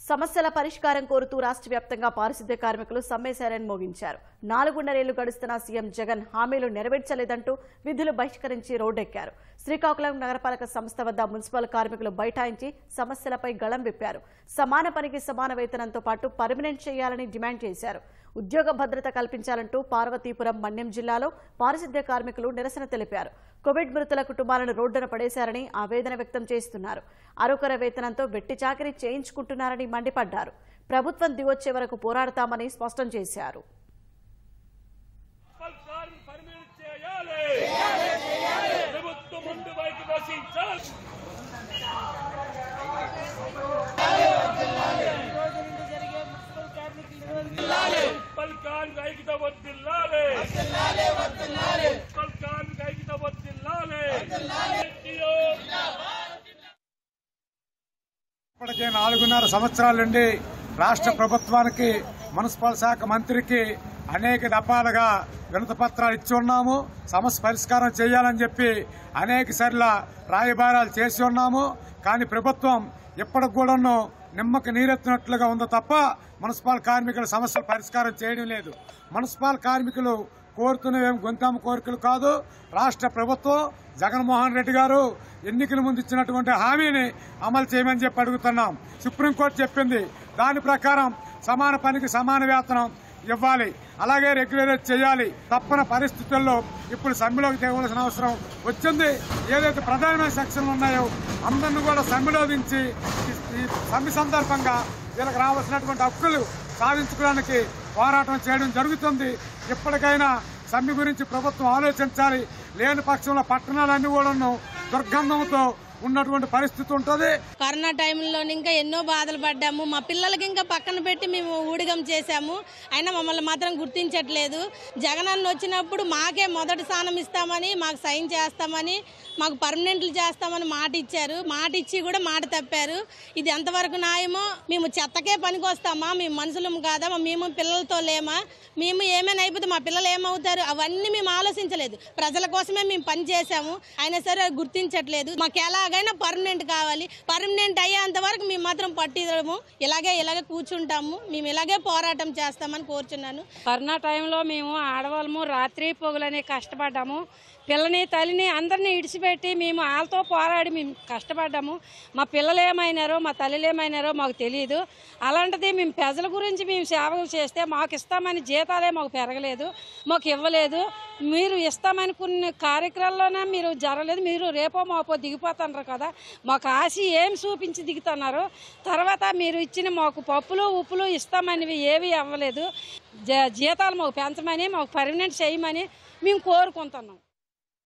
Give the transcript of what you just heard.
సమస్యల పరిష్కారం కోరుతూ రాష్ట్ర వ్యాప్తంగా పారిశుద్ధ్య కార్మికులు సమ్మెశారని మోగించారు నాలుగున్నరేళ్లు గడుస్తున్న సీఎం జగన్ హామీలు నెరవేర్చలేదంటూ విధులు బహిష్కరించి రోడ్డెక్కారు శ్రీకాకుళం నగరపాలక సంస్థ వద్ద మున్సిపల్ కార్మికులు బైఠాయించి సమస్యలపై గళం విప్పారు సమాన పనికి సమాన వేతనంతో పాటు పర్మనెంట్ చేయాలని డిమాండ్ చేశారు ఉద్యోగ భద్రత కల్పించాలంటూ పార్వతీపురం మన్యం జిల్లాలో పారిశుద్ధ్య కార్మికులు నిరసన తెలిపారు కోవిడ్ మృతుల కుటుంబాలను రోడ్డున పడేశారని ఆవేదన వ్యక్తం చేస్తున్నారు అరొకర వేతనంతో వెట్టి చాకరీ చేయించుకుంటున్నారని మండిపడ్డారు ప్రభుత్వం దిగొచ్చే వరకు పోరాడతామని స్పష్టం చేశారు పల్సార్ పర్మిట్ చేయాలి ప్రభుత్వం ముందు వైపు నశించాలి మున్సిపల్ కార్మిక ఐక్యత వర్ధిల్లాలి మున్సిపల్ కార్మిక ఐక్యత వర్ధిల్లాలి ఎన్టీఓ ఇప్పటికే నాలుగున్నర సంవత్సరాల నుండి రాష్ట్ర ప్రభుత్వానికి మున్సిపల్ శాఖ మంత్రికి అనేక దఫాలుగా వినతి పత్రాలు ఇచ్చి ఉన్నాము సమస్య పరిష్కారం చేయాలని చెప్పి అనేక సార్ల రాయబారాలు చేసి ఉన్నాము కానీ ప్రభుత్వం ఇప్పటికి కూడాను నిమ్మకి నీరెత్తినట్లుగా ఉంది తప్ప మున్సిపల్ కార్మికుల సమస్యలు పరిష్కారం చేయడం లేదు మున్సిపల్ కార్మికులు కోరుతున్నవేం గొంతమ్మ కోరికలు కాదు రాష్ట్ర ప్రభుత్వం జగన్మోహన్ రెడ్డి గారు ఎన్నికల ముందు ఇచ్చినటువంటి హామీని అమలు చేయమని చెప్పి అడుగుతున్నాం సుప్రీంకోర్టు చెప్పింది దాని ప్రకారం సమాన పనికి సమాన వేతనం ఇవ్వాలి అలాగే రెగ్యులరైజ్ చేయాలి తప్పని పరిస్థితుల్లో ఇప్పుడు సమ్మెలోకి దిగవలసిన అవసరం వచ్చింది ఏదైతే ప్రధానమైన సెక్షన్లు ఉన్నాయో అందరిని కూడా సమ్మెలో దించి ఈ- ఈ సమ్మె సందర్భంగా వీళ్ళకి రావాల్సినటువంటి హక్కులు సాధించుకోవడానికి పోరాటం చేయడం జరుగుతుంది ఇప్పటికైనా సమ్మె గురించి ప్రభుత్వం ఆలోచించాలి లేని పక్షంలో పట్టణాలన్నీ కూడా దుర్గంధంతో ఉన్నటువంటి పరిస్థితి ఉంటుంది కరోనా టైంలో ఇంకా ఎన్నో బాధలు పడ్డాము మా పిల్లలకి ఇంకా పక్కన పెట్టి మేము ఊడిగం చేశాము అయినా మమ్మల్ని మాత్రం గుర్తించట్లేదు జగనన్న వచ్చినప్పుడు మాకే మొదటి స్థానం ఇస్తామని మాకు సైన్ చేస్తామని మాకు పర్మనెంట్లు చేస్తామని మాట ఇచ్చారు మాట ఇచ్చి కూడా మాట తప్పారు ఇది ఎంతవరకు న్యాయమో మేము చెత్తకే పనికి వస్తామా మేము మనుషులం కాదా మేము పిల్లలతో లేమా మేము ఏమైనా అయిపోతే మా పిల్లలు ఏమవుతారు అవన్నీ మేము ఆలోచించలేదు ప్రజల కోసమే మేము పని చేశాము అయినా సరే అది గుర్తించట్లేదు మాకు ఎలాగైనా పర్మనెంట్ కావాలి పర్మనెంట్ అయ్యేంత వరకు మేము మాత్రం పట్టిదము ఇలాగే ఇలాగే కూర్చుంటాము మేము ఇలాగే పోరాటం చేస్తామని కోరుచున్నాను కరోనా టైంలో మేము ఆడవాళ్ళము రాత్రి పొగులని కష్టపడ్డాము పిల్లని తల్లిని అందరినీ ఇడిచిపెట్టి మేము వాళ్ళతో పోరాడి మేము కష్టపడ్డాము మా పిల్లలు ఏమైనారో మా తల్లులు ఏమైనారో మాకు తెలియదు అలాంటిది మేము ప్రజల గురించి మేము సేవ చేస్తే మాకు ఇస్తామని జీతాలే మాకు పెరగలేదు మాకు ఇవ్వలేదు మీరు ఇస్తామని కొన్ని కార్యక్రమాల్లోనే మీరు జరగలేదు మీరు రేపో మాపో దిగిపోతున్నారు కదా మాకు ఆశ ఏం చూపించి దిగుతున్నారు తర్వాత మీరు ఇచ్చిన మాకు పప్పులు ఉప్పులు ఇస్తామనివి ఏవి అవ్వలేదు జ- జీతాలు మాకు పెంచమని మాకు పర్మనెంట్ చేయమని మేము కోరుకుంటున్నాం